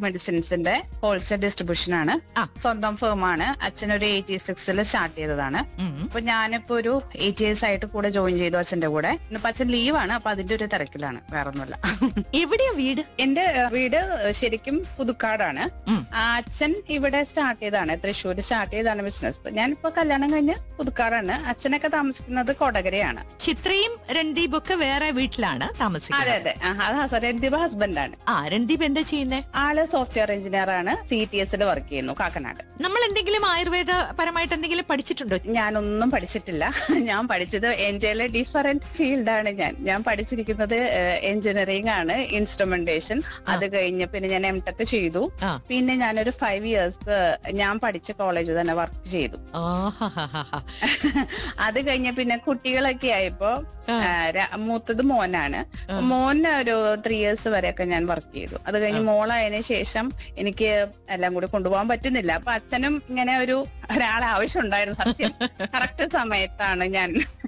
മെഡിസിൻസിന്റെ wholesale distribution ആണ് ആ. സ്വന്തം ഫേം ആണ് അച്ഛനൊരു എയ്റ്റി സിക്സിൽ സ്റ്റാർട്ട് ചെയ്തതാണ് ഉം. അപ്പൊ ഞാനിപ്പോ ഒരു എയ്റ്റ് ഇയേഴ്സ് ആയിട്ട് കൂടെ ജോയിൻ ചെയ്തു അച്ഛന്റെ കൂടെ ഇന്നിപ്പോ അച്ഛൻ ലീവാണ് അപ്പൊ അതിന്റെ ഒരു തിരക്കിലാണ് വേറൊന്നുമില്ല എവിടെയാ വീട് എന്റെ ഏഹ്, വീട് ശരിക്കും പുതുക്കാടാണ് ഉം. ആ, അച്ഛൻ ഇവിടെ സ്റ്റാർട്ട് ചെയ്താണ് തൃശ്ശൂർ സ്റ്റാർട്ട് ചെയ്താണ് ബിസിനസ് ഞാനിപ്പോ കല്യാണം കഴിഞ്ഞ് പുതുക്കാടാണ് അച്ഛനൊക്കെ താമസിക്കുന്നത് കൊടകരയാണ് ചിത്രയും രൺദീപ് ഒക്കെ വേറെ വീട്ടിലാണ് അതെ താമസിക്കുന്നത് അതെ ആ, അത് ഹസൻ രഞ്ദീപ് ഹസ്ബൻഡാണ് ആ രൺദീപ് എന്താ ചെയ്യുന്നേ ആള് സോഫ്റ്റ്വെയർ എഞ്ചിനീയർ ആണ് സി ടി എസിൽ വർക്ക് ചെയ്യുന്നു കാക്കനാട് നമ്മൾ എന്തെങ്കിലും ആയുർവേദ പരമായിട്ട് എന്തെങ്കിലും പഠിച്ചിട്ടുണ്ടോ ഞാനൊന്നും പഠിച്ചിട്ടില്ല ഞാൻ പഠിച്ചത് എന്റെ ഡിഫറെന്റ് ഫീൽഡാണ് ഞാൻ ഞാൻ പഠിച്ചിരിക്കുന്നത് എഞ്ചിനീയറിംഗ് ആണ് ഇൻസ്ട്രുമെന്റേഷൻ അത് കഴിഞ്ഞ് പിന്നെ ഞാൻ എം ടെക് ചെയ്തു ആ. പിന്നെ ഞാനൊരു ഫൈവ് ഇയേഴ്സ് ഞാൻ പഠിച്ച കോളേജിൽ തന്നെ വർക്ക് ചെയ്തു ആഹാഹാഹാ. അത് കഴിഞ്ഞ പിന്നെ കുട്ടികളൊക്കെ ആയപ്പോ ആ. ആ, ര- മൂത്തത് മോനാണ് ആ. മോന് ഒരു ത്രീ ഇയേഴ്സ് വരെയൊക്കെ ഞാൻ വർക്ക് ചെയ്തു അത് കഴിഞ്ഞ് മോളായതിനു ശേഷം എനിക്ക് എല്ലാം കൂടി കൊണ്ടുപോകാൻ പറ്റുന്നില്ല അപ്പൊ അച്ഛനും ഇങ്ങനെ ഒരു ഒരാളെ ആവശ്യമുണ്ടായിരുന്നു സത്യം കറക്റ്റ് സമയത്താണ് ഞാൻ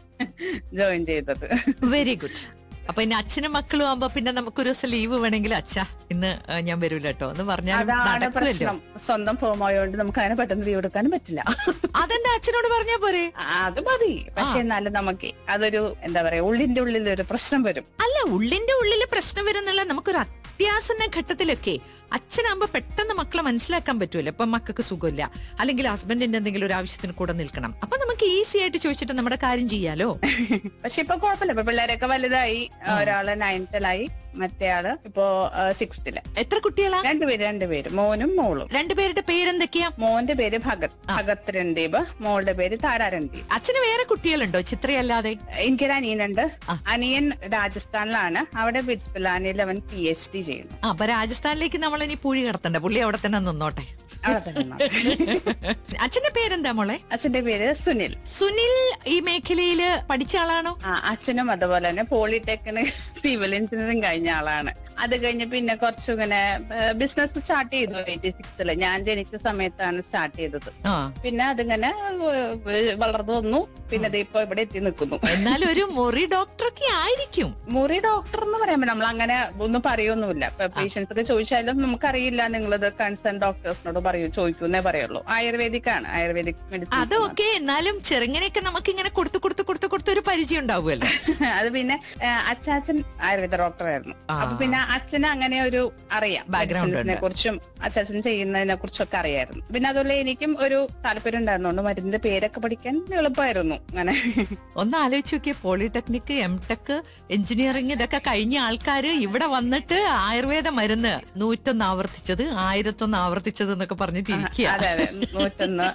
ജോയിൻ ചെയ്തത് വെരി ഗുഡ് അപ്പൊ ഇനി അച്ഛനും മക്കളും ആവുമ്പോ പിന്നെ നമുക്കൊരു ദിവസം ലീവ് വേണമെങ്കിൽ അച്ഛാ ഇന്ന് ആ, ഞാൻ വരൂല കേട്ടോ എന്ന് പറഞ്ഞാൽ അതാണ് നടക്കുമല്ലോ പ്രശ്നം സ്വന്തം ഫോം ആയതുകൊണ്ട് നമുക്ക് അതിനെ പെട്ടെന്ന് ലീവ് എടുക്കാനും പറ്റില്ല അതെന്താ അച്ഛനോട് പറഞ്ഞാ പോരെ അത് മതി പക്ഷെ എന്നാലും നമുക്ക് അതൊരു എന്താ പറയാ ഉള്ളിന്റെ ഉള്ളിൽ ഒരു പ്രശ്നം വരും അല്ല ഉള്ളിന്റെ ഉള്ളില് പ്രശ്നം വരുന്നുള്ള നമുക്കൊരു അത്യാസന്ന ഘട്ടത്തിലൊക്കെ അച്ഛനാകുമ്പോ പെട്ടെന്ന് മക്കളെ മനസ്സിലാക്കാൻ പറ്റുമല്ലോ ഇപ്പൊ മക്കൾക്ക് സുഖമില്ല അല്ലെങ്കിൽ ഹസ്ബൻഡിന്റെ എന്തെങ്കിലും ഒരു ആവശ്യത്തിന് കൂടെ നിൽക്കണം അപ്പൊ നമുക്ക് ഈസി ആയിട്ട് ചോദിച്ചിട്ട് നമ്മുടെ കാര്യം ചെയ്യാലോ പക്ഷെ ഇപ്പൊ കുഴപ്പമില്ല ഇപ്പൊ പിള്ളേരൊക്കെ വലുതായി ഒരാള് നയൻത്തിലായി മറ്റേ ആള് ഇപ്പോ സിക്സ്ത്തില് എത്ര കുട്ടികളാ രണ്ടുപേര് രണ്ടുപേര് മോനും മോളും രണ്ടുപേരുടെ പേരെന്തൊക്കെയാ മോന്റെ പേര് ഭഗത് ഭഗത് രൺദീപ് മോളുടെ പേര് താര രൺദീപ് അച്ഛന് വേറെ കുട്ടികളുണ്ടോ ചിത്രയല്ലാതെ എനിക്കൊരു അനിയനുണ്ട് ആ. അനിയൻ രാജസ്ഥാനിലാണ് അവിടെ ബിറ്റ്സ് പിലാനിൽ അവൻ പി എച്ച് ഡി ചെയ്യുന്നു ആ, അപ്പൊ രാജസ്ഥാനിലേക്ക് നമ്മൾ ഇനി പൂഴി കടത്തണ്ട പുള്ളി അവിടെ തന്നെ നിന്നോട്ടെ അവിടെ തന്നെ. അച്ഛന്റെ പേരെന്താ മോളെ അച്ഛന്റെ പേര് സുനിൽ സുനിൽ ഈ മേഖലയില് പഠിച്ച ആളാണോ ആ അച്ഛനും അതുപോലെ തന്നെ പോളിടെക്നിക് സിവിൽ എഞ്ചിനീയറിംഗ് കഴിഞ്ഞ ആളാണ് അത് കഴിഞ്ഞ് പിന്നെ കുറച്ചിങ്ങനെ ബിസിനസ് സ്റ്റാർട്ട് ചെയ്തു എയ്റ്റി സിക്സില് ഞാൻ ജനിച്ച സമയത്താണ് സ്റ്റാർട്ട് ചെയ്തത് ആ പിന്നെ അതിങ്ങനെ ഏഹ്, വളർന്നു വന്നു പിന്നെ ദേ ഇപ്പൊ ഇവിടെ എത്തി നിൽക്കുന്നു എന്നാലും ഒരു മുറി ഡോക്ടറൊക്കെ ആയിരിക്കും മുറി ഡോക്ടർ എന്ന് പറയുമ്പോൾ നമ്മൾ അങ്ങനെ ഒന്നും പറയൊന്നുമില്ല ഇപ്പൊ പേഷ്യൻസ് ഒക്കെ ചോദിച്ചാലും നമുക്കറിയില്ല നിങ്ങളത് കൺസേൺ ഡോക്ടേഴ്സിനോട് പറയൂ ചോദിക്കൂന്നേ പറയുള്ളൂ ആയുർവേദിക് ആണ് ആയുർവേദിക് മെഡിസിൻ അതൊക്കെ എന്നാലും ചെറുങ്ങനെയൊക്കെ നമുക്ക് ഇങ്ങനെ കൊടുത്തു കൊടുത്തു കൊടുത്തു കൊടുത്ത് ഒരു പരിചയം ഉണ്ടാവുമല്ലോ അത് പിന്നെ ഏഹ്, അച്ചാച്ചൻ ആയുർവേദ ഡോക്ടറായിരുന്നു ആ. അപ്പൊ പിന്നെ അച്ഛന് അങ്ങനെ ഒരു അറിയാം Background ഉണ്ട്. മെഡിസിൻസിനെ കുറിച്ചും അച്ചാച്ചൻ ചെയ്യുന്നതിനെ കുറിച്ചൊക്കെ അറിയായിരുന്നു പിന്നെ അതുപോലെ എനിക്കും ഒരു താല്പര്യം ഉണ്ടായിരുന്നുകൊണ്ട് മരുന്നിന്റെ പേരൊക്കെ പഠിക്കാൻ എളുപ്പമായിരുന്നു അങ്ങനെ ഒന്ന് ആലോചിച്ച് നോക്കിയ പോളിടെക്നിക് എം ടെക് എഞ്ചിനീയറിംഗ് ഇതൊക്കെ കഴിഞ്ഞ ആൾക്കാര് ഇവിടെ വന്നിട്ട് ആയുർവേദ മരുന്ന് നൂറ്റൊന്ന് ആവർത്തിച്ചത് ആയിരത്തൊന്ന് ആവർത്തിച്ചത് എന്നൊക്കെ പറഞ്ഞിട്ട് ഇരിക്കുക അതെ അതെ നൂറ്റൊന്ന്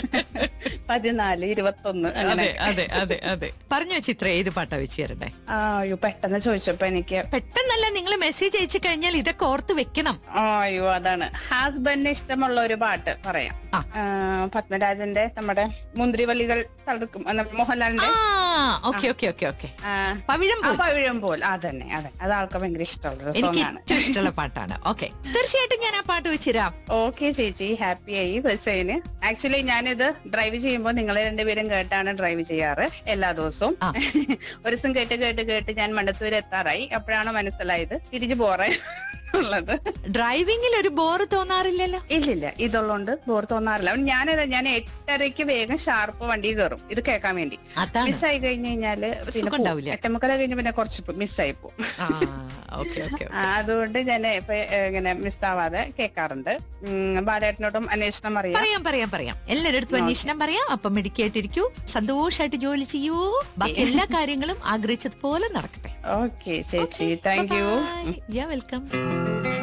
പതിനാല് ഇരുപത്തൊന്ന് അങ്ങനെ അതെ അതെ അതെ അതെ പറഞ്ഞോ ചിത്ര ഏത് പാട്ടാ വെച്ച് തരണ്ടേ ആ, അയ്യോ പെട്ടെന്ന് ചോദിച്ചപ്പോ എനിക്ക് പെട്ടെന്നല്ല നിങ്ങൾ മെസ്സേജ് അയച്ചു കഴിഞ്ഞാൽ ഇതൊക്കെ ഓർത്ത് വെക്കണം ആ, അയ്യോ അതാണ് ഹസ്ബൻഡിന് ഇഷ്ടമുള്ള ഒരു പാട്ട് പറയാം ആ. ആ, പത്മരാജന്റെ നമ്മുടെ മുന്തിരിവള്ളികൾ തടുക്കും അല്ല, മോഹൻലാലിന്റെ ആ ഓക്കെ ഓക്കെ ഓക്കെ ഓക്കെ ആ, പവിഴം ആ പൂ. പവിഴം പോൽ അതന്നെ അതെ അത് ആൾക്ക് ഭയങ്കര ഇഷ്ടമുള്ള ഒരു എനിക്ക് സോങ് ആണ് ഏറ്റവും ഇഷ്ടമുള്ള പാട്ടാണ് ഓക്കെ തീർച്ചയായിട്ടും ഞാൻ ആ പാട്ട് വെച്ചുതരാം ഓക്കെ ചേച്ചി ഹാപ്പി ആയി വെച്ചതിന് ആക്ച്വലി ഞാനിത് ഡ്രൈവ് ചെയ്യുമ്പോൾ നിങ്ങൾ രണ്ടുപേരും കേട്ടാണ് ഡ്രൈവ് ചെയ്യാറ് എല്ലാ ദിവസവും ആ. ഒരു ദിവസം കേട്ട് കേട്ട് കേട്ട് ഞാൻ മണ്ടത്തൂര് എത്താറായി അപ്പോഴാണ് മനസ്സിലായത് തിരിച്ചു പോറേ ഉള്ളത് ഡ്രൈവിംഗിൽ ഒരു ബോറ് തോന്നാറില്ലല്ലോ ഇല്ലില്ല ഇതുള്ളതുകൊണ്ട് ബോർ തോന്നാറില്ല ഞാനത് ഞാൻ എട്ടരയ്ക്ക് വേഗം ഷാർപ്പ് വണ്ടി കയറും ഇത് കേൾക്കാൻ വേണ്ടി അതാണ് മിസ്സായി കഴിഞ്ഞു കഴിഞ്ഞാല് പിന്നെ സുഖം ഉണ്ടാവില്ല. എട്ടമുക്കല കഴിഞ്ഞ് പിന്നെ കുറച്ച് മിസ്സായി പോകും ആ ഓക്കെ ഓക്കെ ആ, അതുകൊണ്ട് ഞാൻ ഇപ്പൊ ഏ, ഇങ്ങനെ മിസ്സാവാതെ കേൾക്കാറുണ്ട് ഉം, ബാലേട്ടനോടും അന്വേഷണം അറിയാം പറയാം പറയാം പറയാം എല്ലാവരുടെ അടുത്തും അന്വേഷണം പറയാം അപ്പം മെഡിക്കേറ്റിരിക്കൂ സന്തോഷമായിട്ട് ജോലി ചെയ്യൂ ബാക്കി എല്ലാ കാര്യങ്ങളും ആഗ്രഹിച്ചതുപോലെ നടക്കട്ടെ ഓക്കെ ചേച്ചി താങ്ക് യു യാ വെൽക്കം